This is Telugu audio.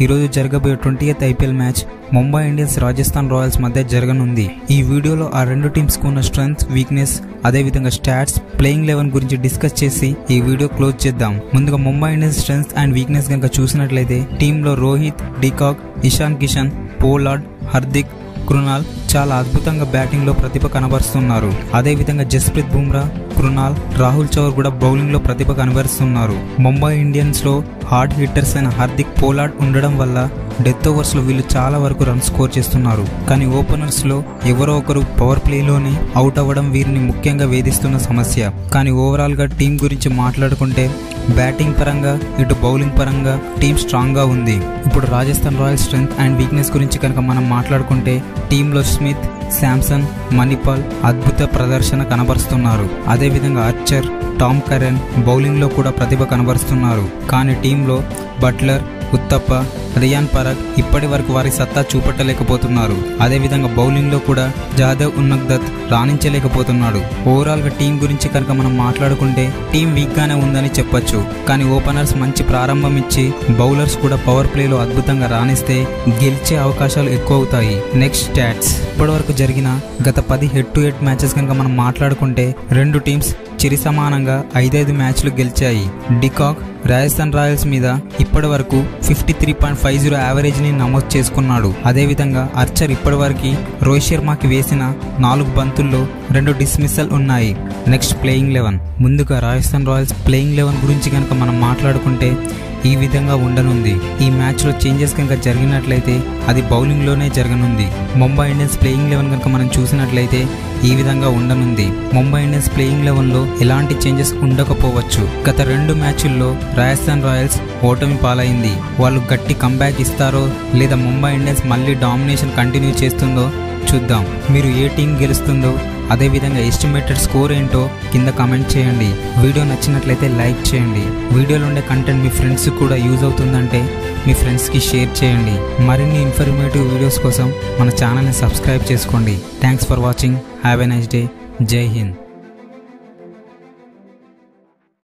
ఈరోజు జరగబోయే twenty eighth IPL match Mumbai Indians Rajasthan Royals మధ్య జరగనుంది ఈ వీడియోలో ఆ రెండు టీమ్స్ కు ఉన్న స్ట్రెంగ్త్ వీక్నెస్ అదేవిధంగా స్టాట్స్ ప్లేయింగ్ లెవెన్ గురించి డిస్కస్ చేసి ఈ వీడియో క్లోజ్ చేద్దాం ముందుగా Mumbai Indians strength and weakness కనుక చూసినట్లయితే టీంలో రోహిత్ డికాక్ ఇషాన్ కిషన్ పోలార్డ్ హర్దిక్ కృణాల్ చాలా అద్భుతంగా బ్యాటింగ్ లో ప్రతిభ కనబరుస్తున్నారు అదేవిధంగా జస్ప్రీత్ బుమ్రా కృణాల్ రాహుల్ చౌర్ కూడా బౌలింగ్ లో ప్రతిభ కనబరుస్తున్నారు ముంబై ఇండియన్స్ లో హార్డ్ హిట్టర్స్ అయిన హార్దిక్ పోలార్డ్ ఉండడం వల్ల డెత్ ఓవర్స్ లో వీళ్ళు చాలా వరకు రన్ స్కోర్ చేస్తున్నారు కానీ ఓపెనర్స్ లో ఎవరో ఒకరు పవర్ ప్లేలోనే అవుట్ అవ్వడం వీరిని ముఖ్యంగా వేధిస్తున్న సమస్య కానీ ఓవరాల్ గా టీం గురించి మాట్లాడుకుంటే బ్యాటింగ్ పరంగా ఇటు బౌలింగ్ పరంగా టీం స్ట్రాంగ్ గా ఉంది ఇప్పుడు Rajasthan Royals strength and weakness గురించి కనుక మనం మాట్లాడుకుంటే టీంలో స్మిత్ శాంసన్ మణిపాల్ అద్భుత ప్రదర్శన కనబరుస్తున్నారు అదేవిధంగా అర్చర్ టామ్ కరెన్ బౌలింగ్లో కూడా ప్రతిభ కనబరుస్తున్నారు కానీ టీంలో బట్లర్ ఉత్తప్ప రియాన్ పరాగ్ ఇప్పటి వరకు వారి సత్తా చూపట్టలేకపోతున్నారు అదేవిధంగా బౌలింగ్లో కూడా జాదవ్ ఉన్నగ్దత్ రాణించలేకపోతున్నాడు ఓవరాల్గా టీం గురించి కనుక మనం మాట్లాడుకుంటే టీం వీక్గానే ఉందని చెప్పొచ్చు కానీ ఓపెనర్స్ మంచి ప్రారంభం ఇచ్చి బౌలర్స్ కూడా పవర్ ప్లేలో అద్భుతంగా రాణిస్తే గెలిచే అవకాశాలు ఎక్కువ అవుతాయి నెక్స్ట్ స్టాట్స్ ఇప్పటివరకు జరిగిన గత పది హెడ్ టు హెడ్ మ్యాచెస్ కనుక మనం మాట్లాడుకుంటే రెండు టీమ్స్ చిరి సమానంగా ఐదైదు మ్యాచ్లు గెలిచాయి డికాక్ రాజస్థాన్ రాయల్స్ మీద ఇప్పటి వరకు fifty three point five zero average ని నమోదు చేసుకున్నాడు అదేవిధంగా అర్చర్ ఇప్పటి వరకు రోహిత్ శర్మకి వేసిన నాలుగు బంతుల్లో రెండు డిస్మిస్సల్ ఉన్నాయి నెక్స్ట్ ప్లేయింగ్ లెవెన్ ముందుగా రాజస్థాన్ రాయల్స్ ప్లేయింగ్ లెవెన్ గురించి కనుక మనం మాట్లాడుకుంటే ఈ విధంగా ఉండనుంది ఈ మ్యాచ్లో చేంజెస్ కనుక జరిగినట్లయితే అది బౌలింగ్లోనే జరగనుంది ముంబై ఇండియన్స్ ప్లేయింగ్ లెవెన్ కనుక మనం చూసినట్లయితే ఈ విధంగా ఉండనుంది ముంబై ఇండియన్స్ ప్లేయింగ్ లెవెన్లో ఎలాంటి చేంజెస్ ఉండకపోవచ్చు గత రెండు మ్యాచ్ల్లో రాజస్థాన్ రాయల్స్ ఓటమి పాలైంది వాళ్ళు గట్టి కంబ్యాక్ ఇస్తారో లేదా ముంబై ఇండియన్స్ మళ్ళీ డామినేషన్ కంటిన్యూ చేస్తుందో చూద్దాం మీరు ఏ టీం గెలుస్తుందో అదేవిధంగా ఎస్టిమేటెడ్ స్కోర్ ఏంటో కింద కామెంట్ చేయండి వీడియో నచ్చినట్లయితే లైక్ చేయండి వీడియోలో ఉండే కంటెంట్ మీ ఫ్రెండ్స్ కూడా యూజ్ అవుతుందంటే మీ ఫ్రెండ్స్కి షేర్ చేయండి మరిన్ని ఇన్ఫర్మేటివ్ వీడియోస్ కోసం మన ఛానల్ని సబ్స్క్రైబ్ చేసుకోండి thanks for watching have a nice day జై హింద్